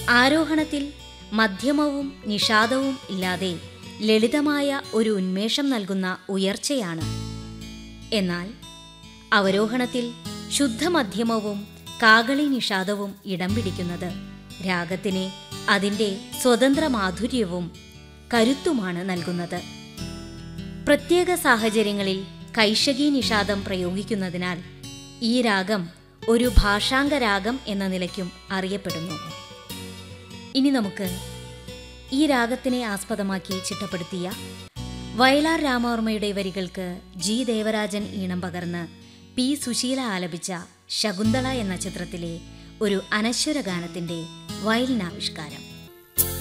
ആരോഹണത്തിൽ മധ്യമവും നിഷാദവും ഇല്ലാതെ ലളിതമായ ഒരു ഉന്മേഷം നൽകുന്ന ഉയർച്ചയാണ് എന്നാൽ അവരോഹണത്തിൽ ശുദ്ധമധ്യമവും കാകളി നിഷാദവും ഇടം പിടിക്കുന്നത് രാഗത്തിന് അതിൻ്റെ സ്വതന്ത്ര മാധുര്യവും കരുത്തുമാണ് നൽകുന്നത് പ്രത്യേക സാഹചര്യങ്ങളിൽ കൈശകി നിഷാദം പ്രയോഗിക്കുന്നതിനാൽ ഈ രാഗം ഒരു ഭാഷാംഗ രാഗം എന്ന നിലയ്ക്കും അറിയപ്പെടുന്നു ഇനി നമുക്ക് ഈ രാഗത്തിനെ ആസ്പദമാക്കി ചിട്ടപ്പെടുത്തിയ വയലാർ രാമവർമ്മയുടെ വരികൾക്ക് ജി ദേവരാജൻ ഈണം പകർന്ന് പി സുശീല ആലപിച്ച ശകുന്തള എന്ന ചിത്രത്തിലെ ഒരു അനശ്വര ഗാനത്തിന്റെ വയലിനാവിഷ്കാരം